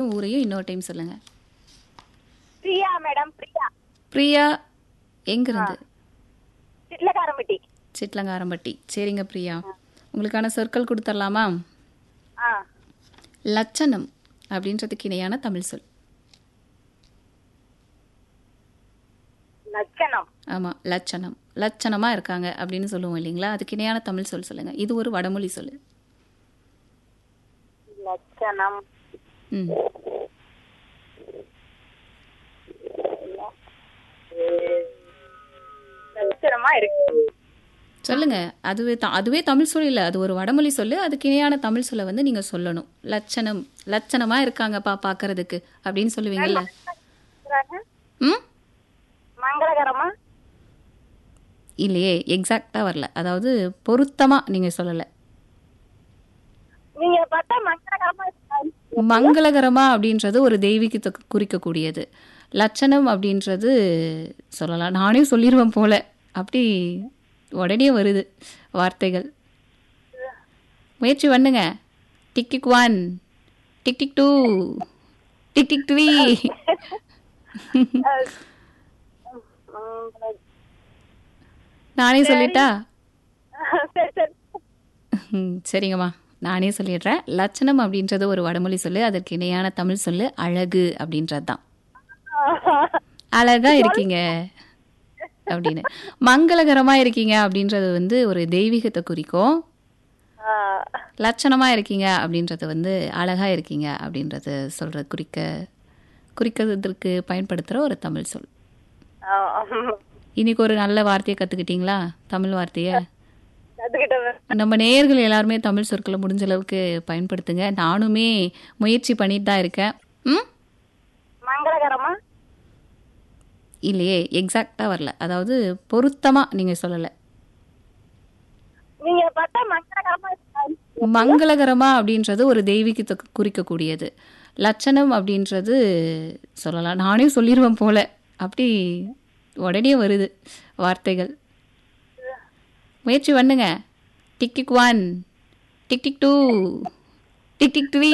பேருக்கும் ஊரையும் இன்னொரு டைம் சொல்லுங்க பிரியா மேடம் பிரியா பிரியா எங்கிருந்து சிட்லக்காரம்பட்டி சிட்லங்காரம்பட்டி சரிங்க பிரியா உங்களுக்கான சொற்கள் கொடுத்துடலாமா ஆ லட்சணம் அப்படின்றதுக்கு இணையான தமிழ் சொல் லட்சணம் ஆமாம் லட்சணம் லட்சணமாக இருக்காங்க அப்படின்னு சொல்லுவோம் இல்லைங்களா அதுக்கு இணையான தமிழ் சொல் சொல்லுங்க இது ஒரு வடமொழி சொல் லட்சணம் ம் லட்சணமா இருக்கு சொல்லுங்க அதுவே த- அதுவே தமிழ் சொல் இல்லை அது ஒரு வடமொழி சொல்லு அதுக்கு இணையான தமிழ் சொல்லை வந்து நீங்க சொல்லணும் லட்சணம் லட்சணமா இருக்காங்கப்பா பார்க்கறதுக்கு அப்படின்னு சொல்லுவீங்கல்ல ம் மங்களகரமா இல்லையே எக்ஸாக்டா வரல அதாவது பொருத்தமா நீங்க சொல்லல நீங்க பார்த்தா மங்களகரமா இருக்கு. மங்களகரமா அப்படின்றது ஒரு தெய்வீகத்தை குறிக்கக்கூடியது லட்சணம் அப்படின்றது சொல்லலாம் நானே சொல்லிடுவேன் போல அப்படி உடனே வருது வார்த்தைகள் முயற்சி பண்ணுங்க tick tick one tick tick two tick tick three மங்கள- நானே சொல்லிட்டா சரி சரி ம், சரிங்கம்மா நானே சொல்லிடுறேன் லட்சணம் அப்படின்றது ஒரு வடமொழி சொல்லு அதற்கு இணையான தமிழ் சொல்லு அழகு அப்படின்றது தான் அழகா இருக்கீங்க அப்படின்னு மங்களகரமா இருக்கீங்க அப்படின்றது வந்து ஒரு தெய்வீகத்தை குறிக்கும் ஆ, லட்சணமா இருக்கீங்க அப்படின்றது வந்து அழகா இருக்கீங்க அப்படின்றது சொல்ற குறிக்க குறிக்கிறதுக்கு பயன்படுத்துகிற ஒரு தமிழ் சொல் ஆ, இன்னைக்கு ஒரு நல்ல வார்த்தையை கற்றுக்கிட்டீங்களா தமிழ் வார்த்தையை கத்துக்கிட்டேன் நம்ம நேயர்கள் எல்லாருமே தமிழ் சொற்களை முடிஞ்ச அளவுக்கு பயன்படுத்துங்க நானுமே முயற்சி பண்ணிட்டு தான் இருக்கேன் ம் மங்களகரமா இல்லையே எக்ஸாக்டாக வரல அதாவது பொருத்தமாக நீங்கள் சொல்லலை நீங்க பார்த்தா மங்களகரமா இருக்கு. மங்களகரமா அப்படின்றது ஒரு தெய்வீகத்தை குறிக்கக்கூடியது லட்சணம் அப்படின்றது சொல்லலாம் நானே சொல்லிடுவேன் போல அப்படி உடனே வருது வார்த்தைகள் முயற்சி பண்ணுங்க tick tick one tick tick two tick tick three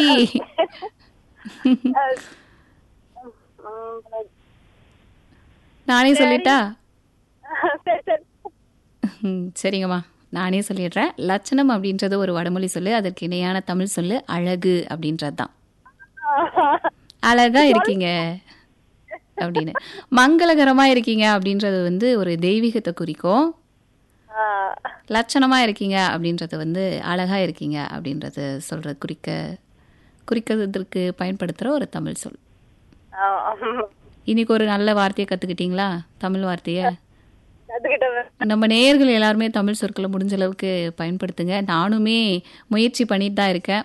மங்கள- நானே சொல்லிட்டா சரி சரி ம், சரிங்கம்மா நானே சொல்லிடுறேன் லட்சணம் அப்படின்றது ஒரு வடமொழி சொல்லு அதற்கு இணையான தமிழ் சொல்லு அழகு அப்படின்றது தான் அழகா இருக்கீங்க அப்படின்னு மங்களகரமா இருக்கீங்க அப்படின்றது வந்து ஒரு தெய்வீகத்தை குறிக்கும் ஆ, லட்சணமா இருக்கீங்க அப்படின்றது வந்து அழகா இருக்கீங்க அப்படின்றது சொல்ற குறிக்க குறிக்கிறதுக்கு பயன்படுத்துகிற ஒரு தமிழ் சொல் ஆ, இன்னைக்கு ஒரு நல்ல வார்த்தையை கற்றுக்கிட்டீங்களா தமிழ் வார்த்தையை கத்துக்கிட்டேன் நம்ம நேயர்கள் எல்லாருமே தமிழ் சொற்களை முடிஞ்ச அளவுக்கு பயன்படுத்துங்க நானுமே முயற்சி பண்ணிட்டு தான் இருக்கேன்